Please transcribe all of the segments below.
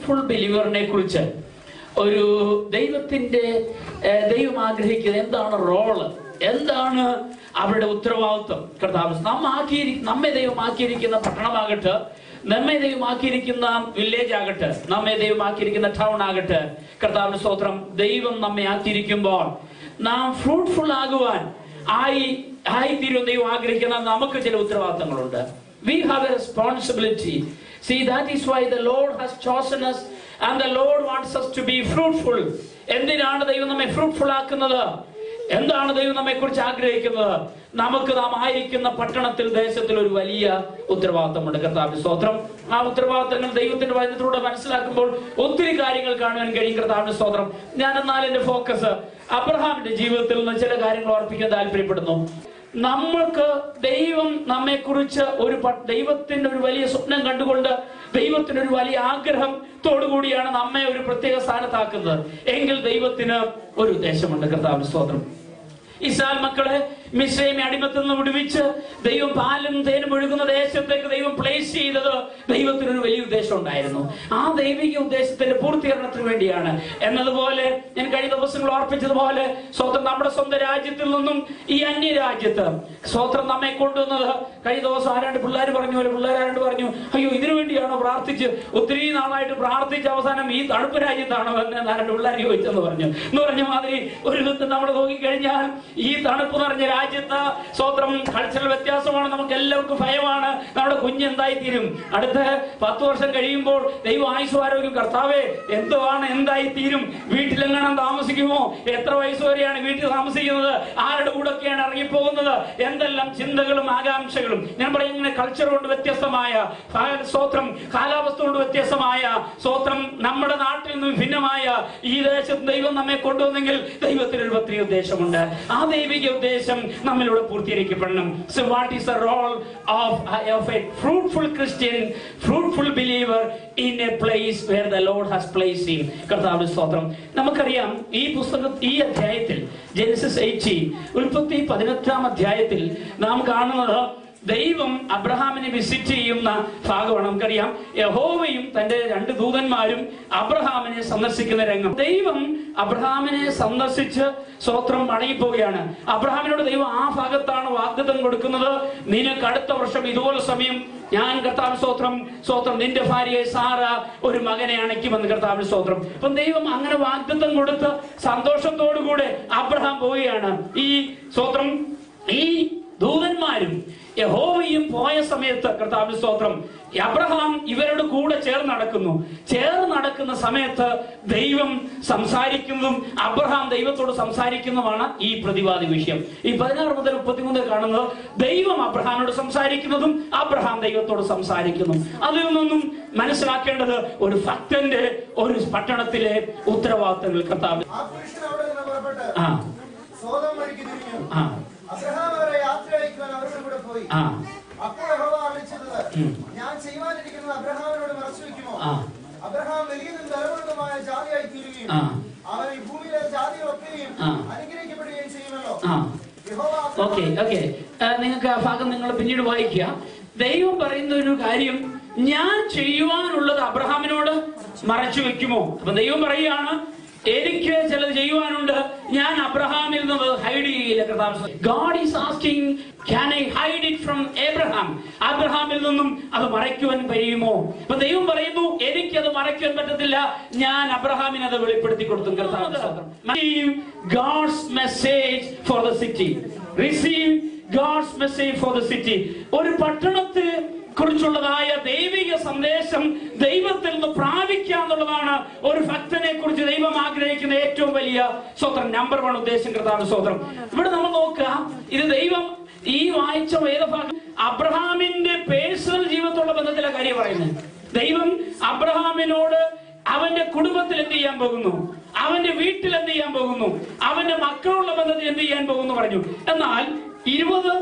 Fruitful ബിലീവറിനെ കുറിച്ച് ഒരു ദൈവത്തിന്റെ ഏഹ്, ദൈവം ആഗ്രഹിക്കുന്നത് എന്താണ് റോള് എന്താണ് അവരുടെ ഉത്തരവാദിത്വം കർത്താവ് നമ്മ ആക്കിയിരി നമ്മെ ദൈവം ആക്കിയിരിക്കുന്ന പട്ടണമാകട്ടെ നമ്മെ ദൈവം ആക്കിയിരിക്കുന്ന വില്ലേജ് ആകട്ടെ നമ്മെ ദൈവം ആക്കിയിരിക്കുന്ന ടൗൺ ആകട്ടെ കർത്താവിന്റെ സ്തോത്രം ദൈവം നമ്മെ ആക്കിയിരിക്കുമ്പോൾ നാം ഫ്രൂട്ട്ഫുൾ ആകുവാൻ ആയി ആയി തീരും ദൈവം ആഗ്രഹിക്കുന്ന നമുക്ക് ചില ഉത്തരവാദിത്തങ്ങളുണ്ട് we have a responsibility see that is why the Lord has chosen us and the Lord wants us to be fruitful എന്തിനാണ് ദൈവം നമ്മെ ഫ്രൂട്ട്ഫുൾ ആക്കുന്നത് എന്താണ് ദൈവം നമ്മെ കുറിച്ച് ആഗ്രഹിക്കുന്നത് നമുക്ക് നാം ആയിരിക്കുന്ന പട്ടണത്തിൽ ദേശത്തിൽ ഒരു വലിയ ഉത്തരവാദിത്തമുണ്ട് കർത്താവിന്റെ സ്തോത്രം ആ ഉത്തരവാദിത്തങ്ങൾ ദൈവത്തിന്റെ വചനത്തിലൂടെ മനസ്സിലാക്കുമ്പോൾ ഒത്തിരി കാര്യങ്ങൾ കാണുവാൻ കഴിയും കർത്താവിന്റെ സ്തോത്രം ഞാൻ എന്നാൽ എന്റെ ഫോക്കസ് അബ്രഹാമിന്റെ ജീവിതത്തിൽ നിന്ന് ചില കാര്യങ്ങൾ ഓർപ്പിക്കാൻ താല്പര്യപ്പെടുന്നു നമ്മൾക്ക് ദൈവം നമ്മെ കുറിച്ച് ഒരു പ- ദൈവത്തിന്റെ ഒരു വലിയ സ്വപ്നം കണ്ടുകൊണ്ട് ദൈവത്തിന് ഒരു വലിയ ആഗ്രഹം കൂടിയാണ് നമ്മെ ഒരു പ്രത്യേക സ്ഥാനത്താക്കുന്നത് എങ്കിൽ ദൈവത്തിന് ഒരു ഉദ്ദേശമുണ്ട് കർത്താവിന്റെ സ്തോത്രം ഇസ്രായേൽ മക്കളെ മിശ്രൈമെ അടിമത്തിൽ നിന്ന് വിടുവിച്ച് ദൈവം പാലും തേനും ഒഴുകുന്ന ദേശത്തേക്ക് ദൈവം പ്ലേസ് ചെയ്തത് ദൈവത്തിനൊരു വലിയ ഉദ്ദേശം ഉണ്ടായിരുന്നു ആ ദൈവിക ഉദ്ദേശത്തിന്റെ പൂർത്തീകരണത്തിന് വേണ്ടിയാണ് എന്നതുപോലെ ഞാൻ കഴിഞ്ഞ ദിവസങ്ങൾ ഓർപ്പിച്ചതുപോലെ സ്വന്തം നമ്മുടെ സ്വന്തം രാജ്യത്തിൽ നിന്നും ഈ അന്യ രാജ്യത്ത് സ്വത്രം നമ്മെ കൊണ്ടുവന്നത് കഴിഞ്ഞ ദിവസം ആരാണ്ട് പിള്ളേർ പറഞ്ഞു പോലെ പിള്ളേർ ആരാണ്ട് പറഞ്ഞു അയ്യോ ഇതിനു വേണ്ടിയാണോ പ്രാർത്ഥിച്ച് ഒത്തിരി നാളായിട്ട് പ്രാർത്ഥിച്ച അവസാനം ഈ തണുപ്പ് രാജ്യത്താണോ എന്ന് ആരാണ്ട് പിള്ളേർ ചോദിച്ചെന്ന് പറഞ്ഞു എന്ന് പറഞ്ഞ മാതിരി ഒരു വിധത്തിൽ നമ്മൾ നോക്കിക്കഴിഞ്ഞാൽ ഈ തണുപ്പ് നിറഞ്ഞ രാജ്യത്ത് സ്വത്രം കൾച്ചറൽ വ്യത്യാസമാണ് നമുക്ക് എല്ലാവർക്കും ഭയമാണ് നമ്മുടെ കുഞ്ഞ് എന്തായി തീരും അടുത്ത പത്ത് വർഷം കഴിയുമ്പോൾ ദൈവം ആയുസ് ആരോഗ്യം കർത്താവേ എന്തുവാണ് എന്തായി തീരും വീട്ടിലെങ്ങാനും താമസിക്കുമോ എത്ര വയസ്സ് വരെയാണ് വീട്ടിൽ താമസിക്കുന്നത് ആരുടെ കൂടെയൊക്കെയാണ് ഇറങ്ങിപ്പോകുന്നത് എന്തെല്ലാം ചിന്തകളും ആകാംക്ഷകളും ഞാൻ പറയും ഇങ്ങനെ കൾച്ചർ കൊണ്ട് വ്യത്യസ്തമായ ഫാ- സ്തോത്രം കാലാവസ്ഥ കൊണ്ട് വ്യത്യസ്തമായ സ്തോത്രം നമ്മുടെ നാട്ടിൽ നിന്ന് ഭിന്നമായ ഈ ദേശത്ത് ദൈവം നമ്മെ കൊണ്ടുവന്നെങ്കിൽ ദൈവത്തിന് ഒരു പ്രത്യേക ഉദ്ദേശമുണ്ട് ആ ദൈവിക ഉദ്ദേശം നമ്മളിലൂടെ പൂർത്തീകരിക്കപ്പെടണം so what is the role of of a fruitful Christian fruitful believer in a place where the Lord has place in കർത്താവിന്റെ സ്തോത്രം നമുക്കറിയാം ഈ പുസ്തകം ഈ അധ്യായത്തിൽ ജെനസിസ് എയ്റ്റീൻ ഉൽപ്പത്തി പതിനെട്ടാം അധ്യായത്തിൽ നാം കാണുന്നത് ദൈവം അബ്രഹാമിനെ വിസിറ്റ് ചെയ്യുന്ന ഭാഗമാണ് നമുക്കറിയാം യഹോവയും തന്റെ രണ്ട് ദൂതന്മാരും അബ്രഹാമിനെ സന്ദർശിക്കുന്ന രംഗം ദൈവം അബ്രഹാമിനെ സന്ദർശിച്ച് സ്വത്രം മടങ്ങിപ്പോവുകയാണ് അബ്രഹാമിനോട് ദൈവം ആ ഭാഗത്താണ് വാഗ്ദത്തം കൊടുക്കുന്നത് നിനക്ക് അടുത്ത വർഷം ഇതുപോലെ സമയം ഞാൻ കർത്താവ് സ്തോത്രം സ്തോത്രം നിന്റെ ഭാര്യയെ സാറ ഒരു മകനെ അണയ്ക്കുമെന്ന് കർത്താവിന് സ്തോത്രം അപ്പം ദൈവം അങ്ങനെ വാഗ്ദത്തം കൊടുത്ത് സന്തോഷത്തോടുകൂടെ അബ്രഹാം പോവുകയാണ് ഈ സ്തോത്രം ഈ ദൂതന്മാരും യഹോവയും പോയ സമയത്ത് കർത്താവിന് സ്തോത്രം അബ്രഹാം ഇവരുടെ കൂടെ ചേർന്ന് നടക്കുന്നു ചേർന്ന് നടക്കുന്ന സമയത്ത് ദൈവം സംസാരിക്കുന്നതും അബ്രഹാം ദൈവത്തോട് സംസാരിക്കുന്നതുമാണ് ഈ പ്രതിവാദി വിഷയം ഈ പതിനാറ് മുതൽ മുപ്പത്തിമൂന്ന് കാണുന്നത് ദൈവം അബ്രഹാമിനോട് സംസാരിക്കുന്നതും അബ്രഹാം ദൈവത്തോട് സംസാരിക്കുന്നു അതിൽ നിന്നും മനസ്സിലാക്കേണ്ടത് ഒരു ഭക്തന്റെ ഒരു പട്ടണത്തിലെ ഉത്തരവാദിത്തങ്ങൾ കർത്താവ് ആ പുരുഷൻ അവിടെ നിന്ന് പുറപ്പെട്ട് ആ സോതം വഴിക്ക് തിരിഞ്ഞു ആ അബ്രഹാം അവരെ യാത്ര അയക്കുവാൻ അവരുടെ കൂടെ പോയി ആ അപ്പോൾ യഹോവ അരുളിച്ചത് ഉം. ഞാൻ ചെയ്യുവാനിരിക്കുന്നത് അബ്രഹാമിനോട് മറച്ചു വെക്കുമോ ആ അബ്രഹാം വലിയതും ധനമുള്ളതുമായ ജാതിയായി തീരുകയും ആ. അവൻ ഈ ഭൂമിയിലെ ജാതികളൊക്കെയും ആ. അനുഗ്രഹിക്കപ്പെടുകയും ചെയ്യുമല്ലോ ആ യഹോവ ഓക്കെ ഓക്കെ നിങ്ങൾക്ക് ആ ഭാഗം നിങ്ങൾ പിന്നീട് വായിക്കുക ദൈവം പറയുന്ന ഒരു കാര്യം ഞാൻ ചെയ്യുവാനുള്ളത് അബ്രഹാമിനോട് മറച്ചു വെക്കുമോ അപ്പൊ ദൈവം പറയുകയാണ് എനിക്ക് ചിലത് ചെയ്യുവാനുണ്ട് ഞാൻ അബ്രഹാമിൽ നിന്ന് ഹൈഡ് ചെയ്യില്ല കർത്താവ് God is asking can I hide it from Abraham അബ്രഹാമിൽ നിന്നും അത് മറയ്ക്കുവാൻ കഴിയുമോ അപ്പൊ ദൈവം പറയുന്നു എനിക്ക് അത് മറയ്ക്കുവാൻ പറ്റത്തില്ല ഞാൻ അബ്രഹാമിന് അത് വെളിപ്പെടുത്തി കൊടുത്തു കർത്താവ് God's message for the city receive God's message for the city ഒരു പട്ടണത്തെ കുറിച്ചുള്ളതായ ദൈവിക സന്ദേശം ദൈവത്തിൽ നിന്ന് പ്രാപിക്കുക എന്നുള്ളതാണ് ഒരു ഭക്തനെ കുറിച്ച് ദൈവം ആഗ്രഹിക്കുന്ന ഏറ്റവും വലിയ സ്വത്രം നമ്പർ വൺ ഉദ്ദേശം കർത്താവ് സ്വത്രം ഇവിടെ നമ്മൾ നോക്കുക ഇത് ദൈവം ഈ വായിച്ച വേദഭാഗം അബ്രഹാമിന്റെ പേഴ്സണൽ ജീവിതത്തോടുള്ള ബന്ധത്തിലെ കാര്യം പറയുന്നത് ദൈവം അബ്രഹാമിനോട് അവന്റെ കുടുംബത്തിൽ എന്ത് ചെയ്യാൻ പോകുന്നു അവന്റെ വീട്ടിൽ എന്ത് ചെയ്യാൻ പോകുന്നു അവന്റെ മക്കളുള്ള ബന്ധത്തിൽ എന്ത് ചെയ്യാൻ പോകുന്നു പറഞ്ഞു എന്നാൽ ഇരുപത്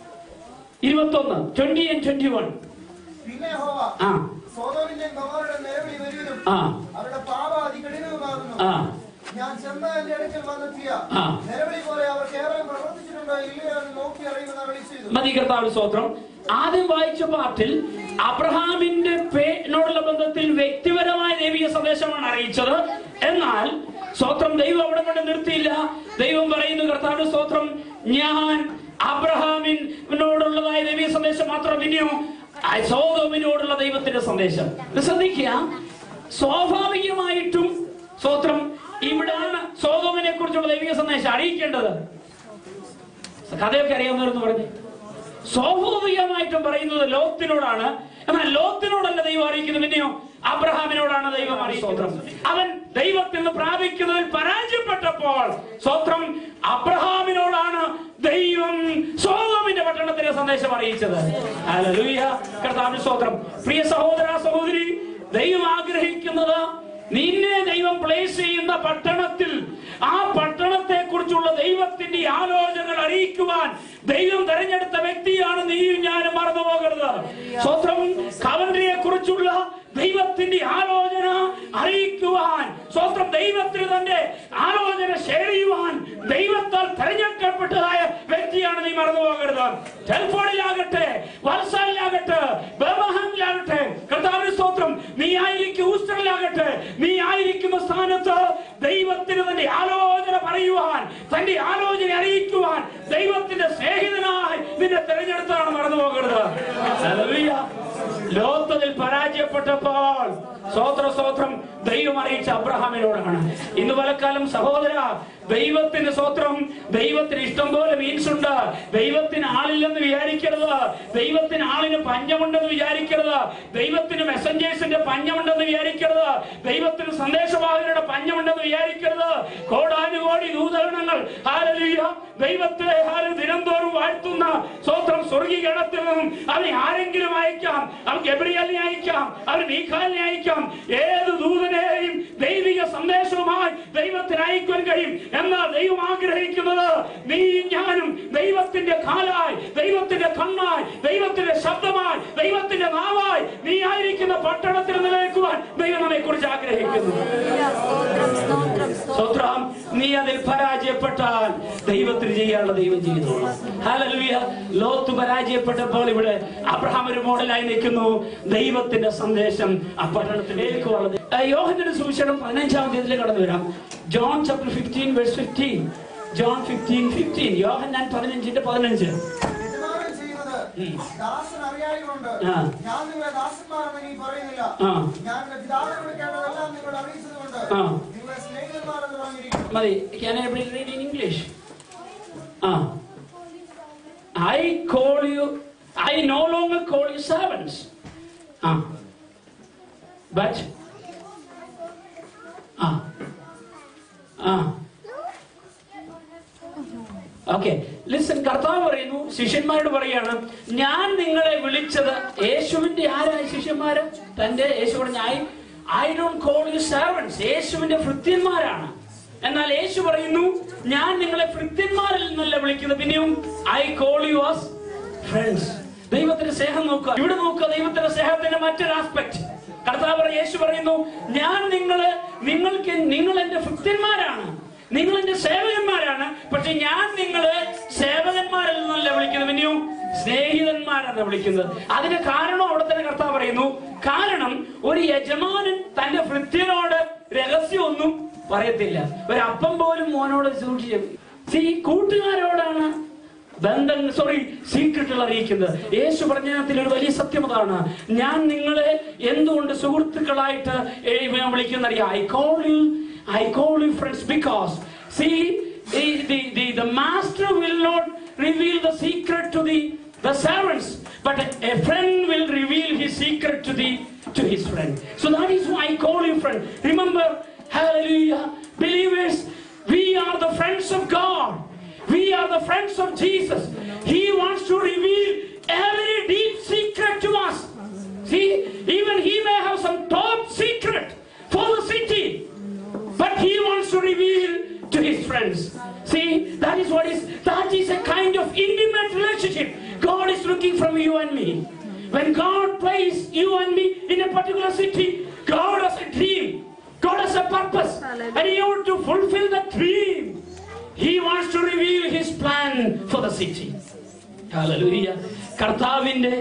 ഇരുപത്തൊന്ന് ട്വന്റി ആൻഡ് ട്വന്റി വൺ പിന്നെ യഹോവ ആ സോതോമിന്റെയും ഗൊമോറയുടെ നിലവിളി വലുതും ആ അവരുടെ പാപ അതികഠിനവുമാകുന്നു ആ ഞാൻ ചെന്ന എന്റെ അടുക്കൽ വന്നെത്തിയ ആ. നിലവിളി പോലെ അവർ കേവലം പ്രവർത്തിച്ചിട്ടുണ്ടോ ഇല്ലയോ എന്ന് നോക്കി അറിയുമെന്ന് അറിയി ചെയ്തു മതി കർത്താവ് സ്തോത്രം ആദ്യം വായിച്ച പാട്ടിൽ അബ്രഹാമിന്റെ പേനോടുള്ള ബന്ധത്തിൽ വ്യക്തിപരമായ ദൈവിക സന്ദേശമാണ് അറിയിച്ചത് എന്നാൽ സ്വത്രം ദൈവം അവിടെ കൊണ്ട് നിർത്തിയില്ല ദൈവം പറയുന്നു കർത്താവിന്റെ സ്തോത്രം ഞാൻ അബ്രഹാമിനോടുള്ളതായ ദൈവീയ സന്ദേശം മാത്രം പിന്നെയോ ആ സോതോമിനോടുള്ള ദൈവത്തിന്റെ സന്ദേശം ഇത് ശ്രദ്ധിക്കുക സ്വാഭാവികമായിട്ടും സ്തോത്രം ഇവിടാണ് സോതോമിനെ കുറിച്ചുള്ള ദൈവിക സന്ദേശം അറിയിക്കേണ്ടത് കഥയൊക്കെ അറിയാവുന്നവരെന്ന് പറഞ്ഞു സ്വാഭാവികമായിട്ടും പറയുന്നത് ലോത്തിനോടാണ് എന്നാൽ ലോത്തിനോടല്ല ദൈവം അറിയിക്കുന്നത് പിന്നെയോ അബ്രഹാമിനോടാണ് ദൈവം അറിയിക്കുന്നത് അവൻ ദൈവത്തിൽ നിന്ന് പ്രാപിക്കുന്നതിൽ പരാജയപ്പെട്ടപ്പോൾ സ്വത്രം അബ്രഹാമിനോടാണ് ദൈവം സോതോമിന്റെ പട്ടണത്തിന്റെ സന്ദേശം അറിയിച്ചത് ഹല്ലേലൂയ കർത്താവിന്റെ സ്തോത്രം പ്രിയ സഹോദര സഹോദരി ദൈവം ആഗ്രഹിക്കുന്നത് നിന്നെ ദൈവം പ്ലേസ് ചെയ്യുന്ന പട്ടണത്തിൽ ആ പട്ടണത്തെ കുറിച്ചുള്ള ദൈവത്തിന്റെ ആലോചനകൾ അറിയിക്കുവാൻ ദൈവം തെരഞ്ഞെടുത്ത വ്യക്തിയാണ് നീയും ഞാനും മറന്നു പോകരുത് സ്വത്രം കവൻട്രിയെ കുറിച്ചുള്ള ദൈവത്തിന്റെ ആലോചന അറിയിക്കുവാൻ സ്വത്രം ദൈവത്തിന് തന്റെ ആലോചന ഷെയർ ചെയ്യുവാൻ ദൈവത്താൽ തെരഞ്ഞെടുക്കപ്പെട്ടതായ വ്യക്തിയാണ് നീ മറന്നു പോകരുത് ടെലിഫോണിലാകട്ടെ വത്സാലിലാകട്ടെ ബർമഹാമിലാകട്ടെ കർത്താവിന്റെ സ്തോത്രം നീ ആയിരിക്കും ഊസ്റ്ററിലാകട്ടെ നീ ആയിരിക്കുന്ന സ്ഥാനത്ത് ദൈവത്തിന് തന്റെ ആലോചന പറയുവാൻ തന്റെ ആലോചന അറിയിക്കുവാൻ ദൈവത്തിന്റെ സ്നേഹിതനായി നിന്നെ തെരഞ്ഞെടുത്താണ് മറന്നു പോകരുത് ഹല്ലേലൂയ. ലോകത്തിൽ പരാജയപ്പെട്ടപ്പോൾ സ്വോത്ര സ്വോത്രം ദൈവം അറിയിച്ച അബ്രഹാമിനോടാണ് ഇന്ന് പലക്കാലം സഹോദര ദൈവത്തിന് സ്വോത്രം ദൈവത്തിന് ഇഷ്ടം പോലെ മീൻസ് ഉണ്ട് ദൈവത്തിന് ആളില്ലെന്ന് വിചാരിക്കരുത് ദൈവത്തിന് ആളിന് പഞ്ഞമുണ്ടെന്ന് വിചാരിക്കരുത് ദൈവത്തിന് മെസ്സഞ്ചേഴ്സിന്റെ പഞ്ഞമുണ്ടെന്ന് വിചാരിക്കരുത് ദൈവത്തിന് സന്ദേശവാഹകരുടെ പഞ്ഞമുണ്ടെന്ന് വിചാരിക്കരുത് കോടാനുകോടി ദൂതഗണങ്ങൾ ഹാലലുയ ദൈവത്തെ ഹാല ദിനംതോറും വാഴ്ത്തുന്ന സ്വോത്രം സ്വർഗീകരണത്തിൽ നിന്നും അവനെ ആരെങ്കിലും അയക്കാം അവൻ ഗബ്രിയലിനെ അയക്കാം അവൻ മീഖാലിനെ അയക്കാം ഏത് ദൂതനെയും ദൈവിക സന്ദേശവുമായി ദൈവത്തിന് അയക്കുവാൻ കഴിയും എന്നാൽ ദൈവം ആഗ്രഹിക്കുന്നത് നീ ഞാനും ദൈവത്തിന്റെ കാലായി ദൈവത്തിന്റെ കണ്ണായി ദൈവത്തിന്റെ ശബ്ദമായി ദൈവത്തിന്റെ നാവായി നീ ആയിരിക്കുന്ന പട്ടണത്തിൽ നിലനിൽക്കുവാൻ ദൈവം നമ്മെ കുറിച്ച് ആഗ്രഹിക്കുന്നു സ്തോത്രം സ്തോത്രം സ്വത്രം നീ അതിൽ പരാജയപ്പെട്ടാൽ ദൈവത്തിന് ചെയ്യാനുള്ള ദൈവം ചെയ്തു ഹല്ലേലൂയ ലോത്ത് പരാജയപ്പെട്ടപ്പോൾ ഇവിടെ അബ്രഹാം ഒരു മോഡലായി നിൽക്കുന്നു ദൈവത്തിന്റെ സന്ദേശം ആ പട്ടണത്തിൽ ഏൽക്കുവാനുള്ളത് യോഹന്റെ സുവിശേഷം പതിനഞ്ചാം തീയതിയിൽ കടന്നു വരാം John chapter fifteen verse fifteen John fifteen fifteen യോഹൻ ഞാൻ പതിനഞ്ചിന്റെ പതിനഞ്ച് യജമാനൻ ചെയ്യുന്നത് ദാസൻ അറിയായതുകൊണ്ട് ആ. ഞാൻ നിങ്ങളെ ദാസന്മാരെന്ന് നീ പറയുന്നില്ല ആ. ഞാൻ എന്റെ പിതാവിനെ വിളിക്കേണ്ടതെല്ലാം നിങ്ങളോട് അറിയിച്ചതുകൊണ്ട് ആ. നിങ്ങളെ സ്നേഹിതന്മാരെന്ന് പറഞ്ഞിരിക്കുന്നു മതി can I read in English ah I call you I no longer call you servants ah but ah ah okay listen കർത്താവ് പറയുന്നു ശിഷ്യന്മാരോട് പറയാണ് ഞാൻ നിങ്ങളെ വിളിച്ചത് യേശുവിന്റെ ആരായ ശിഷ്യന്മാര് തന്റെ യേശു പറഞ്ഞ I I don't call you servants യേശുവിന്റെ ഭൃത്യന്മാരാണ് എന്നാൽ യേശു പറയുന്നു ഞാൻ നിങ്ങളെ ഭൃത്യന്മാരിൽ നിന്നല്ല വിളിക്കുന്നത് പിന്നെയും I call you as friends ദൈവത്തിന്റെ സ്നേഹം നോക്കുക ഇവിടെ നോക്കുക ദൈവത്തിന്റെ സ്നേഹത്തിന്റെ മറ്റൊരു ആസ്പെക്ട് കർത്താവ് പറ- യേശു പറയുന്നു ഞാൻ നിങ്ങള് നിങ്ങൾക്ക് നിങ്ങൾ എന്റെ ഭൃത്യന്മാരാണ് നിങ്ങൾ എന്റെ സേവകന്മാരാണ് പക്ഷെ ഞാൻ നിങ്ങളെ സേവകന്മാരിൽ നിന്നല്ല വിളിക്കുന്നത് പിന്നെയും സ്നേഹിതന്മാരാണ് വിളിക്കുന്നത് അതിന് കാരണം അവിടെ തന്നെ കർത്താവ് പറയുന്നു കാരണം ഒരു യജമാനൻ തന്റെ ഭൃത്യനോട് രഹസ്യമൊന്നും പറയത്തില്ല ഒരു അപ്പം പോലും മോനോട് സൂക്ഷിച്ചു See, കൂട്ടുകാരോടാണ് ബന്ധം സോറി സീക്രട്ടുകൾ അറിയിക്കുന്നത് യേശു പറഞ്ഞതിനകത്തിൽ ഒരു വലിയ സത്യം അതാണ് ഞാൻ നിങ്ങളെ എന്തുകൊണ്ട് സുഹൃത്തുക്കളായിട്ട് ഏ- ഞാൻ വിളിക്കുന്ന അറിയാം I call you I call you friends because see the master will not reveal the secret to the the servants but a friend will reveal his secret to the to his friend so that is why i call you friend remember hallelujah believers we are the friends of god we are the friends of Jesus. He wants to reveal every deep secret to us. See, even he may have some top secret for the city, but he wants to reveal to his friends. See, that is what is that is a kind of intimate relationship God is looking from you and me. When God placed you and me in a particular city, God has a dream. God has a purpose. And He wants to fulfill that dream. He wants to reveal His plan for the city. Hallelujah. കർത്താവിന്റെ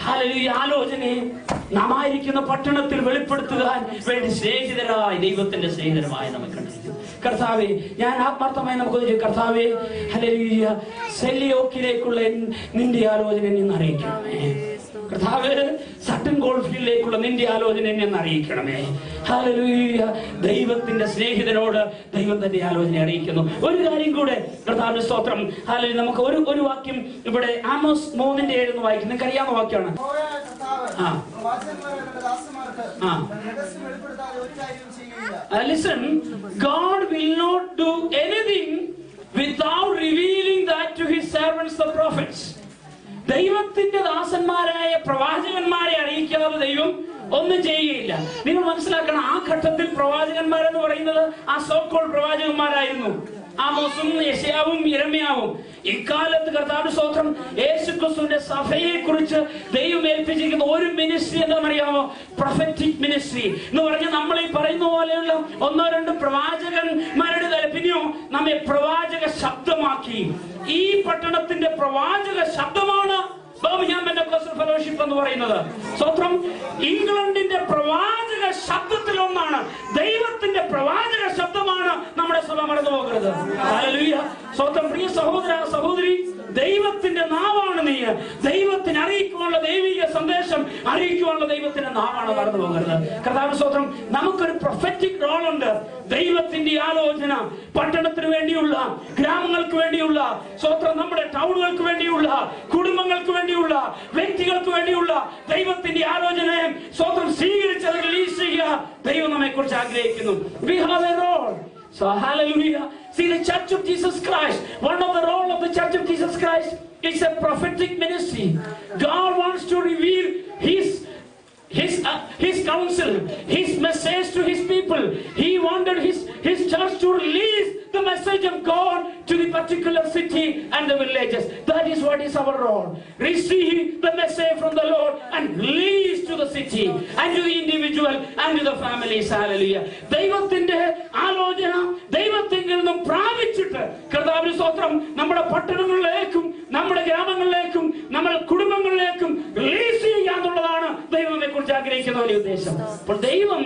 hallelujah ആലോചനയെ നാം ആയിരിക്കുന്ന പട്ടണത്തിൽ വെളിപ്പെടുത്തുവാൻ വേണ്ടി സ്നേഹിതരായി ദൈവത്തിന്റെ സ്നേഹിതരമായി നമുക്ക് കണ്ടിരിക്കുന്നു കർത്താവെ ഞാൻ ആത്മാർത്ഥമായി നമുക്ക് ചോദിക്കാം കർത്താവെ ഹല്ലേലൂയ സെല്ലിയോക്കിലേക്കുള്ള എൻ- നിന്റെ ആലോചന എന്നെ ഒന്ന് അറിയിക്കണമേ കർത്താവ് സട്ടൻ ഗോൾഫിലേക്കുള്ള നിന്റെ ആലോചന എന്നെ ഒന്ന് അറിയിക്കണമേ ഹല്ലേലൂയ ദൈവത്തിന്റെ സ്നേഹിതനോട് ദൈവം തന്റെ ആലോചന അറിയിക്കുന്നു ഒരു കാര്യം കൂടെ കർത്താവിന്റെ സ്തോത്രം ഹല്ലേലൂയ നമുക്ക് ഒരു ഒരു വാക്യം ഇവിടെ ആമോസ് മൂന്നിന്റെ ഏഴ് എന്ന് വായിക്കും നിങ്ങൾക്ക് അറിയാവുന്ന വാക്യമാണ് യഹോവയായ കർത്താവ് ആ. പ്രവാചകന്മാരായ തന്റെ ദാസന്മാർക്ക് ആ. തന്റെ രഹസ്യം വെളിപ്പെടുത്താതെ ഒരു കാര്യവും ചെയ്യുകയില്ല Uh, listen, God will not do anything without revealing that to his servants, the prophets. ദൈവത്തിന്റെ ദാസന്മാരായ പ്രവാചകന്മാരെ അറിയിക്കാതെ ദൈവം ഒന്നും ചെയ്യുകയില്ല നിങ്ങൾ മനസ്സിലാക്കണം ആ ഘട്ടത്തിൽ പ്രവാചകന്മാരെന്ന് പറയുന്നത് ആ സോക്കോൾ പ്രവാചകന്മാരായിരുന്നു ആമോസും യശയാവും ഇരമ്യാവും ഇക്കാലത്ത് കർത്താവ് സ്തോത്രം യേശു ക്രിസ്തുവിന്റെ സഭയെ കുറിച്ച് ദൈവം ഏൽപ്പിച്ചിരിക്കുന്ന ഒരു മിനിസ്ട്രി എന്താണെന്നറിയാമോ പ്രൊഫറ്റിക് മിനിസ്ട്രി എന്ന് പറഞ്ഞാൽ നമ്മൾ ഈ പറയുന്ന പോലെയുള്ള ഒന്നോ രണ്ടോ പ്രവാചകന്മാരുടെ തല പിന്നെയോ നമ്മെ പ്രവാചക ശബ്ദമാക്കി ഈ പട്ടണത്തിന്റെ പ്രവാചക ശബ്ദമാണ് ബർമിംഗ്ഹാം പെന്തക്കോസ്റ്റൽ ഫെലോഷിപ്പ് എന്ന് പറയുന്നത് സ്വത്രം ഇംഗ്ലണ്ടിന്റെ പ്രവാചക ശബ്ദത്തിൽ ഒന്നാണ് ദൈവത്തിന്റെ പ്രവാചക ശബ്ദമാണ് നമ്മുടെ സഭ മറന്നു പോകരുത് ഹല്ലേലൂയ. സ്വത്രം പ്രിയ സഹോദര സഹോദരി ദൈവത്തിന്റെ നാവാണ് നീ ദൈവത്തിന് അറിയിക്കുവാനുള്ള ദൈവിക സന്ദേശം അറിയിക്കുവാനുള്ള ദൈവത്തിന്റെ നാവാണ് മറന്നു പോകരുത് കർത്താവ് സ്വത്രം നമുക്കൊരു പ്രൊഫറ്റിക് റോൾ ഉണ്ട് ദൈവത്തിന്റെ ആലോചന പട്ടണത്തിന് വേണ്ടിയുള്ള ഗ്രാമങ്ങൾക്ക് വേണ്ടിയുള്ള സ്വത്രം നമ്മുടെ ടൗണുകൾക്ക് വേണ്ടിയുള്ള കുടുംബങ്ങൾക്ക് വേണ്ടിയുള്ള വ്യക്തികൾക്ക് വേണ്ടിയുള്ള ദൈവത്തിന്റെ ആലോചനയെ സ്വത്രം സ്വീകരിച്ചത് റിലീസ് ചെയ്യുക ദൈവം നമ്മെ കുറിച്ച് ആഗ്രഹിക്കുന്നു we have a role So hallelujah. See the Church of Jesus Christ. One of the role of the Church of Jesus Christ is a prophetic ministry. God wants to reveal His his uh, his counsel, his message to his people. He wanted his his church to release the message of God to the particular city and the villages. That is what is our role. Receive the message from the Lord and release to the city and to the individual and to the families. Hallelujah. ദൈവത്തിന്റെ ആലോചന ദൈവത്തിൽ നിന്നും പ്രാപിച്ചിട്ട് കർത്താവിന് സ്തോത്രം നമ്മുടെ പട്ടണങ്ങളിലേക്കും നമ്മുടെ ഗ്രാമങ്ങളിലേക്കും നമ്മുടെ കുടുംബങ്ങളിലേക്കും release ചെയ്യുക എന്നുള്ളതാണ് ദൈവത്തെ കുറിച്ച് ആഗ്രഹിക്കുന്ന വലിയ ഉദ്ദേശം അപ്പോൾ ദൈവം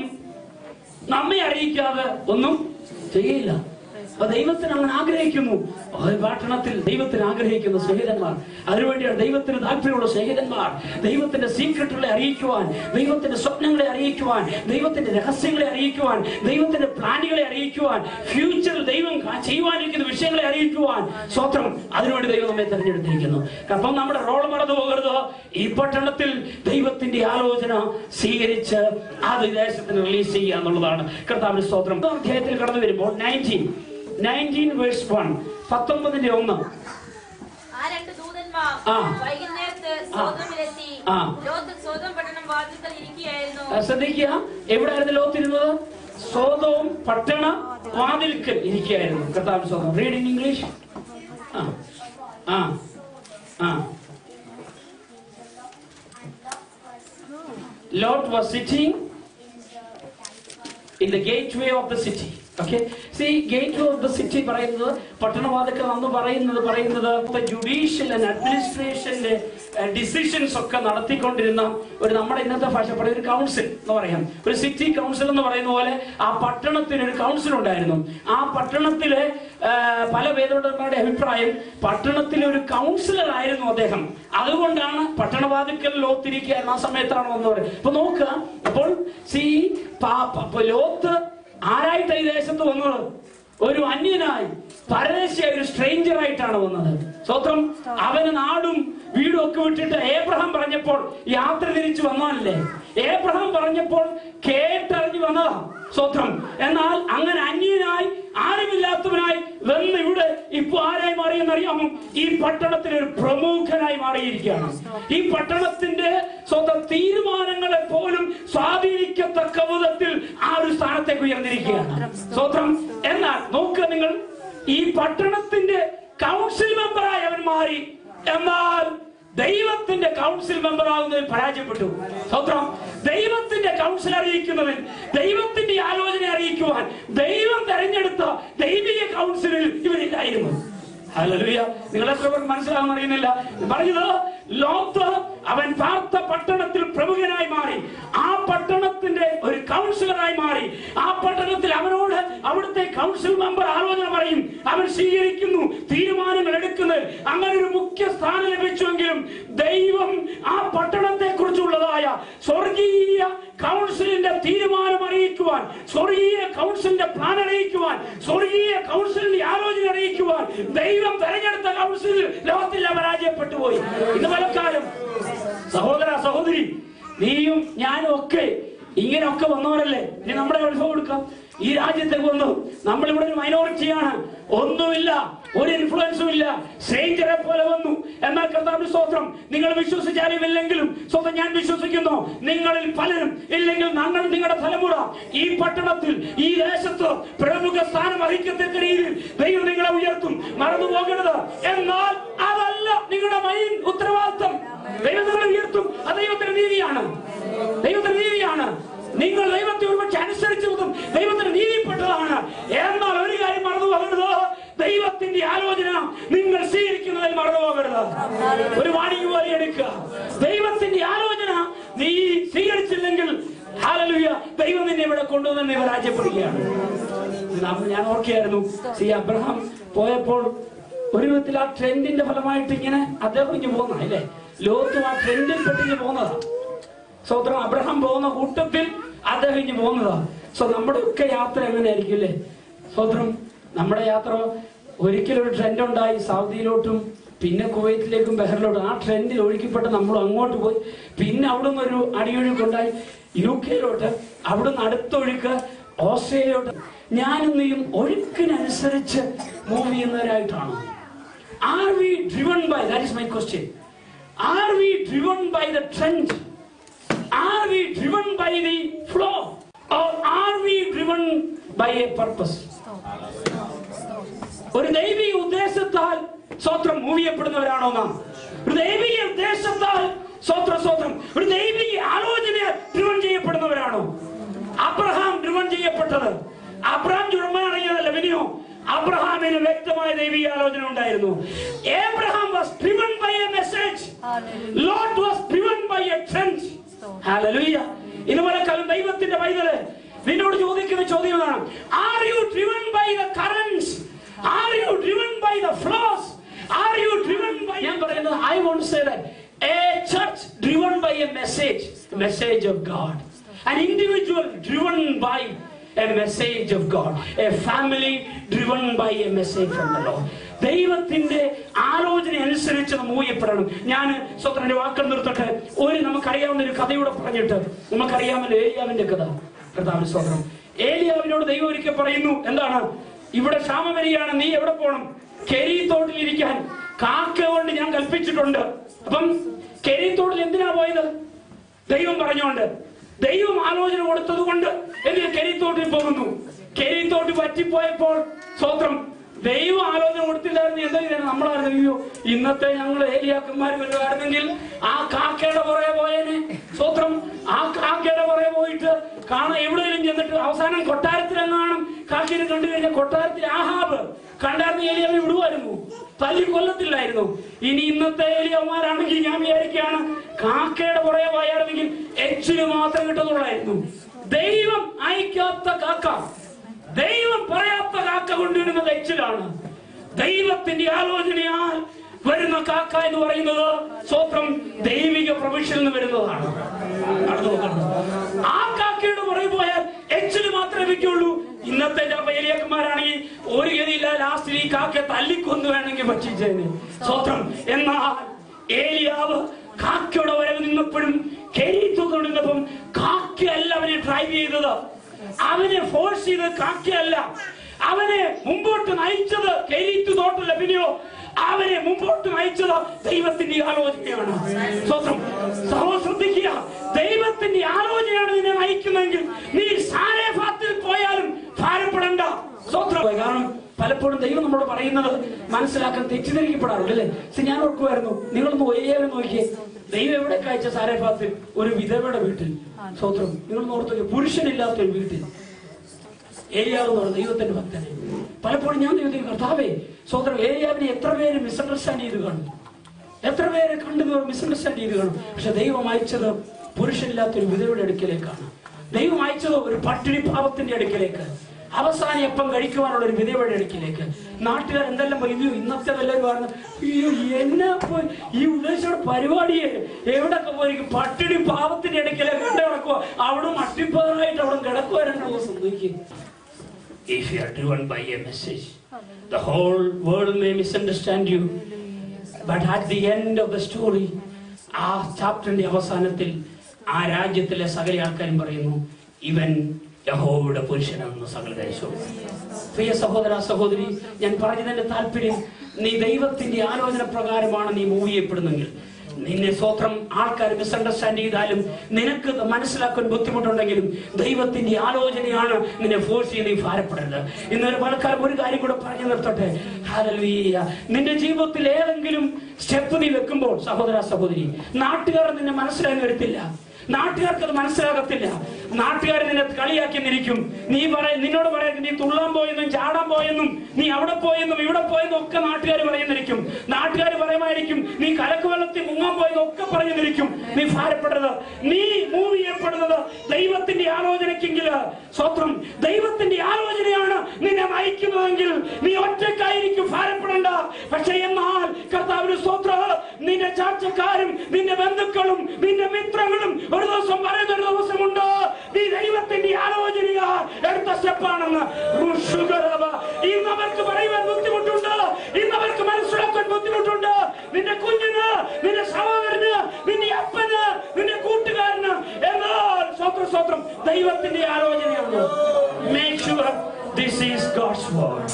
നമ്മെ അറിയിക്കാതെ ഒന്നും ചെയ്യില്ല അപ്പൊ ദൈവത്തിന് അങ്ങനെ ആഗ്രഹിക്കുന്നു ഒരു പട്ടണത്തിൽ ദൈവത്തിന് ആഗ്രഹിക്കുന്ന സ്നേഹിതന്മാർ അതിനുവേണ്ടിയാണ് ദൈവത്തിന് താല്പര്യമുള്ള സ്നേഹിതന്മാർ ദൈവത്തിന്റെ സീക്രട്ടുകളെ അറിയിക്കുവാൻ ദൈവത്തിന്റെ സ്വപ്നങ്ങളെ അറിയിക്കുവാൻ ദൈവത്തിന്റെ രഹസ്യങ്ങളെ അറിയിക്കുവാൻ ദൈവത്തിന്റെ പ്ലാനുകളെ അറിയിക്കുവാൻ ഫ്യൂച്ചറിൽ ദൈവം കാ- ചെയ്യുവാനിരിക്കുന്ന വിഷയങ്ങളെ അറിയിക്കുവാൻ സ്വത്രം അതിനുവേണ്ടി ദൈവം നമ്മെ തെരഞ്ഞെടുത്തിരിക്കുന്നു അപ്പം നമ്മുടെ റോൾ മറന്നു പോകരുത് ഈ പട്ടണത്തിൽ ദൈവത്തിന്റെ ആലോചന സ്വീകരിച്ച് ആ ദേശത്തിന് റിലീസ് ചെയ്യുക എന്നുള്ളതാണ് കർത്താവിന്റെ സ്തോത്രം ഈ അധ്യായത്തിൽ കടന്നു വരുമ്പോൾ നയൻറ്റീൻ നയൻറ്റീൻ വേഴ്സ് വൺ പത്തൊമ്പതിന്റെ ഒന്ന് ആ രണ്ട് ദൂതന്മാർ ആ. വൈകുന്നേരത്ത് സോതോമിലെത്തി ആ. ലോത്ത് സോതോം പട്ടണം വാതിൽക്കൽ ഇരിക്കുകയായിരുന്നു ആ, ശ്രദ്ധിക്കുക എവിടെയായിരുന്നു ലോത്തിരുന്നത് സ്വതവും പട്ടണ വാതിൽക്കൽ ഇരിക്കുകയായിരുന്നു കർത്താവ് സ്വതം റീഡ് ഇൻ ഇംഗ്ലീഷ് ആ ആ ആ Lot was sitting in the gateway of the city. Okay? See, gateway of the city പറയുന്നത് പട്ടണവാദക്കൽ അന്ന് പറയുന്നത് പറയുന്നത് ജുഡീഷ്യൽ ആൻഡ് അഡ്മിനിസ്ട്രേഷന്റെ ഡിസിഷൻസ് ഒക്കെ നടത്തിക്കൊണ്ടിരുന്ന ഒരു നമ്മുടെ ഇന്നത്തെ ഭാഷ പറയും ഒരു കൗൺസിൽ എന്ന് പറയാം ഒരു സിറ്റി കൗൺസിൽ എന്ന് പറയുന്ന പോലെ ആ പട്ടണത്തിന് ഒരു കൗൺസിൽ ഉണ്ടായിരുന്നു ആ പട്ടണത്തിലെ ആ, പല വേദോടന്മാരുടെ അഭിപ്രായം പട്ടണത്തിലെ ഒരു കൗൺസിലർ ആയിരുന്നു അദ്ദേഹം അതുകൊണ്ടാണ് പട്ടണവാദിക്കൽ ലോത്തിരിക്കുക ആ സമയത്താണ് വന്നത് പറയുന്നത് അപ്പൊ നോക്കുക അപ്പോൾ സി ലോത്ത് ആരായിട്ട് ഈ ദേശത്ത് വന്നത് ഒരു അന്യനായി പരദേശിയായ ഒരു സ്ട്രേഞ്ചർ ആയിട്ടാണ് വന്നത് സ്വത്രം അവന് നാടും വീടും ഒക്കെ വിട്ടിട്ട് ഏബ്രഹാം പറഞ്ഞപ്പോൾ യാത്ര തിരിച്ചു വന്നതല്ലേ ഏബ്രഹാം പറഞ്ഞപ്പോൾ കേട്ടറിഞ്ഞു വന്നതാ സ്വത്രം എന്നാൽ അങ്ങനെ അന്യനായി ആരുമില്ലാത്തവനായി വന്ന് ഇവിടെ ഇപ്പൊ ആരായി മാറിയെന്നറിയാമോ ഈ പട്ടണത്തിലെ ഒരു പ്രമുഖനായി മാറിയിരിക്കുകയാണ് ഈ പട്ടണത്തിന്റെ സ്വന്തം തീരുമാനങ്ങളെ പോലും സ്വാധീനിക്കത്തക്ക വിധത്തിൽ ആ ഒരു സ്ഥാനത്തേക്ക് ഉയർന്നിരിക്കുകയാണ് സ്വത്രം എന്നാൽ നോക്കുക നിങ്ങൾ ഈ പട്ടണത്തിന്റെ കൗൺസിൽ മെമ്പറായി അവൻ മാറി എന്നാൽ ദൈവത്തിന്റെ കൗൺസിൽ മെമ്പർ ആകുന്നതിൽ പരാജയപ്പെട്ടു സ്വത്രം ദൈവത്തിന്റെ കൗൺസിൽ അറിയിക്കുന്നതിൽ ദൈവത്തിന്റെ ആലോചന അറിയിക്കുവാൻ ദൈവം തെരഞ്ഞെടുത്ത ദൈവിക കൗൺസിലിൽ ഇവരില്ലായിരുന്നു ഹല്ലേലൂയ നിങ്ങൾ എത്ര പേർക്ക് മനസ്സിലാകാൻ അറിയുന്നില്ല പറഞ്ഞത് ലോത്ത് അവൻ പാർത്ത പട്ടണത്തിൽ പ്രമുഖനായി മാറി ആ പട്ടണത്തിന്റെ ഒരു കൗൺസിലറായി മാറി ആ പട്ടണത്തിൽ അവനോട് അവിടുത്തെ കൗൺസിൽ മെമ്പർ ആലോചന പറയും അവൻ സ്വീകരിക്കുന്നു തീരുമാനങ്ങൾ എടുക്കുന്നത് അങ്ങനെ ഒരു മുഖ്യ സ്ഥാനം ലഭിച്ചുവെങ്കിലും ദൈവം ആ പട്ടണത്തെ കുറിച്ചുള്ളതായ സ്വർഗീയ കൗൺസിലിന്റെ തീരുമാനം അറിയിക്കുവാൻ സ്വർഗീയ കൗൺസിലിന്റെ പ്ലാൻ അറിയിക്കുവാൻ സ്വർഗീയ കൗൺസിലിന്റെ ആലോചന അറിയിക്കുവാൻ ദൈവം തെരഞ്ഞെടുത്ത കൗൺസിൽ ലോകത്തിൽ പരാജയപ്പെട്ടു പോയി ഇന്ന് പലക്കാലം സഹോദര സഹോദരി നീയും ഞാനും ഒക്കെ ഇങ്ങനെയൊക്കെ വന്നവരല്ലേ ഇനി നമ്മുടെ അനുഭവം എടുക്കാം ഈ രാജ്യത്തേക്ക് വന്നു നമ്മളിവിടെ ഒരു മൈനോറിറ്റിയാണ് ഒന്നുമില്ല ഒരു ഇൻഫ്ലുവൻസും ഇല്ല സ്ട്രേഞ്ചറെ പോലെ വന്നു എന്നാൽ കർത്താവിന്റെ സ്തോത്രം നിങ്ങൾ വിശ്വസിച്ചാലും ഇല്ലെങ്കിലും സ്വന്തം ഞാൻ വിശ്വസിക്കുന്നു നിങ്ങളിൽ പലരും ഇല്ലെങ്കിൽ ഞങ്ങൾ നിങ്ങളുടെ തലമുറ ഈ പട്ടണത്തിൽ ഈ ദേശത്ത് പ്രമുഖ സ്ഥാനം വഹിക്കത്തക്ക രീതിയിൽ ദൈവം നിങ്ങളെ ഉയർത്തും മറന്നു പോകരുത് എന്നാൽ അതല്ല നിങ്ങളുടെ മൈൻ ഉത്തരവാദിത്വം ദൈവം നിങ്ങളെ ഉയർത്തും അത് ദൈവത്തിന്റെ നീതിയാണ് ദൈവത്തിന്റെ നീതിയാണ് നിങ്ങൾ ദൈവത്തെ ഒരുപക്ഷെ അനുസരിച്ചതും ദൈവത്തിന് നീതിപ്പെട്ടതാണ് എന്നാൽ ഒരു കാര്യം മറന്നു പോകരുത് ദൈവത്തിന്റെ ആലോചന നിങ്ങൾ സ്വീകരിക്കുന്നതിൽ മറന്നു പോകരുത് ഒരു വാണിംഗ് പോലെ എടുക്കുക ദൈവത്തിന്റെ ആലോചന നീ സ്വീകരിച്ചില്ലെങ്കിൽ ഹാലലുയ ദൈവം നിന്നെ ഇവിടെ കൊണ്ടുവന്ന് നീ പരാജയപ്പെടുകയാണ് ഇത് നമ്മൾ ഞാൻ ഓർക്കുകയായിരുന്നു സി അബ്രഹാം പോയപ്പോൾ ഒരു വിധത്തിൽ ആ ട്രെൻഡിന്റെ ഫലമായിട്ട് ഇങ്ങനെ അദ്ദേഹം ഇങ്ങനെ പോകുന്ന അല്ലേ ലോകത്തും ആ ട്രെൻഡിൽ പെട്ടിഞ്ഞ് പോകുന്നതാ സ്വത്രം അബ്രഹാം പോകുന്ന കൂട്ടത്തിൽ അദ്ദേഹം ഇനി പോകുന്നതാ സോ നമ്മുടെ ഒക്കെ യാത്ര എങ്ങനെയായിരിക്കും അല്ലേ സ്വത്രം നമ്മുടെ യാത്ര ഒരിക്കലും ഒരു ട്രെൻഡ് ഉണ്ടായി സൗദിയിലോട്ടും പിന്നെ കുവൈറ്റിലേക്കും ബഹറിലോട്ടും ആ ട്രെൻഡിൽ ഒഴുക്കിപ്പെട്ട് നമ്മൾ അങ്ങോട്ട് പോയി പിന്നെ അവിടുന്ന് ഒരു അടിയൊഴുക്കുണ്ടായി യു കെയിലോട്ട് അവിടുന്ന് അടുത്തൊഴുക്ക് ഓസ്ട്രേലിയയിലോട്ട് ഞാനും നീയും ഒഴുക്കിനനുസരിച്ച് മൂവ് ചെയ്യുന്നവരായിട്ടാണ് are we driven by that is my question are we driven by the trend Are we driven by the flow or are we driven by a purpose? ഒരു ദൈവിക ഉദ്ദേശത്താൽ സ്വത്രം മൂവ് ചെയ്യപ്പെടുന്നവരാണോ നാം ഒരു ദൈവിക ഉദ്ദേശത്താൽ സ്വത്ര സ്വത്രം ഒരു ദൈവിക ആലോചനയാൽ ഡ്രിവൺ ചെയ്യപ്പെടുന്നവരാണോ അബ്രഹാം ഡ്രിവൺ ചെയ്യപ്പെട്ടത് അബ്രഹാം ചുഴമാറിയതല്ല വിനിയോ അബ്രഹാമിന് വ്യക്തമായ ദൈവിക ആലോചന ഉണ്ടായിരുന്നു Abraham was driven by a message Lot was driven by a trend hallelujah ഇന്ന് കാലം ദൈവത്തിന്റെ പൈതല് നിന്നോട് ചോദിക്കുന്ന ചോദ്യം ഇതാണ് are you driven by the currents are you driven by the flows are you driven by ഞാൻ പറയുന്നത് I won't say that a church driven by a message message of God an individual driven by a message of God, a family driven by a message from the Lord. ദൈവത്തിന്റെ ആലോചന അനുസരിച്ച് move ചെയ്യപ്പെടണം ഞാൻ സ്വത്രന്റെ വാക്കൾ നിർത്തട്ടെ ഒരു നമുക്കറിയാവുന്ന ഒരു കഥയൂടെ പറഞ്ഞിട്ട് നമുക്കറിയാമല്ലോ ഏലിയാവിന്റെ കഥ കർത്താവിന്റെ സ്വത്രം ഏലിയാവിനോട് ദൈവം ഒരിക്കൽ പറയുന്നു എന്താണ് ഇവിടെ ക്ഷാമം വരികയാണ് നീ എവിടെ പോകണം കെരീത്തോട്ടിൽ ഇരിക്കാൻ കാക്ക കൊണ്ട് ഞാൻ കൽപ്പിച്ചിട്ടുണ്ട് അപ്പം കെരീത്തോട്ടിൽ എന്തിനാ പോയത് ദൈവം പറഞ്ഞോണ്ട് ദൈവം ആലോചന കൊടുത്തത് കൊണ്ട് എന്തിന് കെരിത്തോട്ടിൽ പോകുന്നു കെരിത്തോട്ട് പറ്റിപ്പോയപ്പോൾ സ്വത്രം ദൈവം ആലോചന കൊടുത്തില്ലായിരുന്നു എന്താ ചെയ്തത് നമ്മളായിരുന്നു അയ്യോ ഇന്നത്തെ ഞങ്ങൾ ഏലിയാക്കന്മാർ വരുമായിരുന്നെങ്കിൽ ആ കാക്കയുടെ പുറകെ പോയേനെ സ്വത്രം ആ കാക്കയുടെ പുറകെ പോയിട്ട് കാണാൻ എവിടെയെങ്കിലും ചെന്നിട്ട് അവസാനം കൊട്ടാരത്തിലെങ്ങാനും കാക്കയെ കണ്ടു കഴിഞ്ഞാൽ കൊട്ടാരത്തിൽ ആഹാബ് കണ്ടായിരുന്നു ഏലിയാവിനെ വിടുമായിരുന്നു തല്ലി കൊല്ലത്തില്ലായിരുന്നു ഇനി ഇന്നത്തെ ഏലിയന്മാരാണെങ്കിൽ ഞാൻ വിചാരിക്കുകയാണ് കാക്കയുടെ പുറകെ പോയായിരുന്നെങ്കിൽ എച്ചിന് മാത്രം കിട്ടുന്നുള്ളായിരുന്നു ദൈവം അയക്കാത്ത കാക്ക ദൈവം പറയാത്ത കാക്ക കൊണ്ടുവരുന്നത് എച്ചിലാണ് ദൈവത്തിന്റെ ആലോചനയാൽ വരുന്ന കാക്ക എന്ന് പറയുന്നത് സ്വത്രം ദൈവിക പ്രവിഷ്യൽ നിന്ന് വരുന്നതാണ് നടന്നു നോക്കണം. ആ കാക്കയുടെ പുറകെ പോയാൽ എച്ചിന് മാത്രമേ ലഭിക്കുള്ളൂ ഇന്നത്തെ ചിലപ്പോ ഏലിയക്കന്മാരാണെങ്കിൽ ഒരു ഗതിയില്ല ലാസ്റ്റിൽ ഈ കാക്കയെ തല്ലിക്കൊന്നു വേണമെങ്കിൽ ഭക്ഷിച്ചേനെ സ്വത്രം എന്നാൽ ഏലിയാവ് കാക്കയുടെ വരവ് നിന്നപ്പോഴും കെരീത്തോടുന്നപ്പം കാക്കയല്ല അവനെ ഡ്രൈവ് ചെയ്തത് അവനെ ഫോഴ്സ് ചെയ്തത് കാക്കയല്ല അവനെ മുമ്പോട്ട് നയിച്ചത് കെരീത്ത് തോട്ടല്ല പിന്നെയോ അവനെ മുമ്പോട്ട് നയിച്ചത് ദൈവത്തിന്റെ ആലോചനയാണ് സ്വത്രം സഹോ ശ്രദ്ധിക്കുക ദൈവത്തിന്റെ ആലോചനയാണ് നിന്നെ നയിക്കുന്നതെങ്കിൽ നീ സാരേഫാത്തിൽ പോയാലും ഭാരപ്പെടണ്ട സ്വത്രം കാരണം പലപ്പോഴും ദൈവം നമ്മളോട് പറയുന്നത് മനസ്സിലാക്കാൻ തെറ്റിദ്ധരിക്കപ്പെടാറുണ്ട് അല്ലേ പക്ഷെ ഞാൻ ഓർക്കുമായിരുന്നു നിങ്ങളൊന്ന് ഒയ്യേറെ നോക്കിയേ ദൈവം എവിടെ കാഴ്ച സാരേഫാത്തിൽ ഒരു വിധവയുടെ വീട്ടിൽ സ്വത്രം നിങ്ങളൊന്ന് ഓർത്ത് നോക്കിയേ പുരുഷനില്ലാത്ത ഒരു വീട്ടിൽ ഏലിയാവ് എന്ന് പറഞ്ഞ ദൈവത്തിന്റെ ഭക്തനെ പലപ്പോഴും ഞാൻ ദൈവത്തിന് കർത്താവേ സ്വന്തം ഏലിയാവിനെ എത്ര പേര് മിസ്അണ്ടർസ്റ്റാൻഡ് ചെയ്ത് കാണും എത്ര പേരെ കണ്ടു മിസ്അണ്ടർസ്റ്റാൻഡ് ചെയ്ത് കാണും പക്ഷെ ദൈവം അയച്ചത് പുരുഷനില്ലാത്തൊരു വിധവയുടെ അടുക്കലേക്കാണ് ദൈവം അയച്ചത് ഒരു പട്ടിണി പാവത്തിന്റെ അടുക്കലേക്ക് അവസാനം എപ്പം കഴിക്കുവാനുള്ള ഒരു വിധവയുടെ അടുക്കിലേക്ക് നാട്ടുകാർ എന്തെല്ലാം പറയും "അയ്യോ, ഇന്നത്തെ വല്ലവരും പറഞ്ഞു അയ്യോ എന്നാ പോയി ഈ ഉദ്ദേശിച്ച പരിപാടിയെ എവിടൊക്കെ പോയി പട്ടിണി പാവത്തിന്റെ അടുക്കലേക്ക് കണ്ടു കിടക്കുക അവിടെ മട്ടിപ്പാറായിട്ട് അവിടെ കിടക്കുവാനാണ് സംഭവിക്കുക if you are driven by a message. The whole world may misunderstand you. But at the end of the story, ആ ചാപ്റ്ററിന്റെ അവസാനത്തിൽ ആ രാജ്യത്തിലെ സകല ആൾക്കാരും പറയുന്നു ഇവൻ യഹോവയുടെ പുരുഷനാണെന്ന് സകല ദേശവും പ്രിയ സഹോദര സഹോദരി ഞാൻ പറഞ്ഞതിന്റെ താല്പര്യം നീ ദൈവത്തിന്റെ ആലോചന പ്രകാരമാണ് നീ മൂവ് ചെയ്യപ്പെടുന്നെങ്കിൽ നിന്നെ സ്വത്രം ആൾക്കാർ മിസ്അണ്ടർസ്റ്റാൻഡ് ചെയ്താലും നിനക്ക് മനസ്സിലാക്കാൻ ബുദ്ധിമുട്ടുണ്ടെങ്കിലും ദൈവത്തിന്റെ ആലോചനയാണ് നിന്നെ ഫോഴ്സ് ചെയ്ത് നീ ഭാരപ്പെടരുത് ഇന്നൊരു പലക്കാലം ഒരു കാര്യം കൂടെ പറഞ്ഞു നിർത്തട്ടെ ഹല്ലേലൂയ. നിന്റെ ജീവിതത്തിൽ ഏതെങ്കിലും സ്റ്റെപ്പ് നീ വെക്കുമ്പോൾ സഹോദര സഹോദരി നാട്ടുകാർ നിന്നെ മനസ്സിലാക്കി വരത്തില്ല നാട്ടുകാർക്ക് അത് മനസ്സിലാകത്തില്ല നാട്ടുകാർ നിന്നെ കളിയാക്കി നിരിക്കും നീ പറയ നിന്നോട് പറയാം നീ തുള്ളാൻ പോയെന്നും ചാടാൻ പോയെന്നും നീ അവിടെ പോയെന്നും ഇവിടെ പോയെന്നും ഒക്കെ നാട്ടുകാർ പറയുന്നിരിക്കും നാട്ടുകാർ പറയുമായിരിക്കും നീ കലക്ക് വെള്ളത്തിൽ മുങ്ങാൻ പോയെന്നും ഒക്കെ പറഞ്ഞിരിക്കും നീ ഭാരപ്പെടരുത് നീ മൂവ് ചെയ്യപ്പെടുന്നത് ദൈവത്തിന്റെ ആലോചനയ്ക്കെങ്കിൽ സ്വത്രം ദൈവത്തിന്റെ ആലോചനയാണ് നിന്നെ നയിക്കുന്നതെങ്കിൽ നീ ഒറ്റക്കായിരിക്കും ഭാരപ്പെടേണ്ട പക്ഷെ എന്നാൽ കർത്താവിന് സ്വത്ര നിന്റെ ചാർച്ചക്കാരും നിന്റെ ബന്ധുക്കളും നിന്റെ മിത്രങ്ങളും ഒരു ദിവസം പറയുന്ന ഒരു ദിവസമുണ്ട് നീ ദൈവത്തിന്റെ ആലോചനയ എടുത്ത സ്റ്റെപ്പാണെന്ന് ഋഷുകരവ. ഇന്ന് അവർക്ക് പറയുവാൻ ബുദ്ധിമുട്ടുണ്ട് ഇന്ന് അവർക്ക് മനസ്സിലാക്കാൻ ബുദ്ധിമുട്ടുണ്ട് നിന്റെ കുഞ്ഞിന് നിന്റെ സഹോദരന് നിന്റെ അപ്പന് നിന്റെ കൂട്ടുകാരന് എന്നാൽ സ്വത്രം സ്വത്രം ദൈവത്തിന്റെ ആലോചനയാണ് make sure this is God's word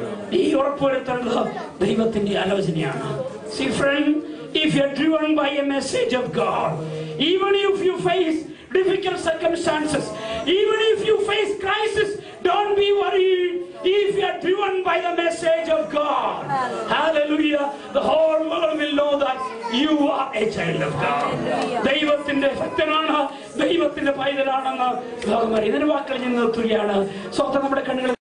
ഈ ഉറപ്പുവരുത്തേണ്ടത് ദൈവത്തിന്റെ ആലോചനയാണ് see friend if you are driven by a message of God even if you face difficult circumstances even if you face crisis don't be worried if you are driven by the message of God hallelujah the whole world will know that you are a child of God ദൈവത്തിന്റെ ഭക്തനാണ് ദൈവത്തിന്റെ പൈതലാണെന്ന് ലോകം അറിയും ഇതിന് വാക്കൾ ഞാൻ നിർത്തുകയാണ് സ്വന്തം നമ്മുടെ കണ്ണുകൾ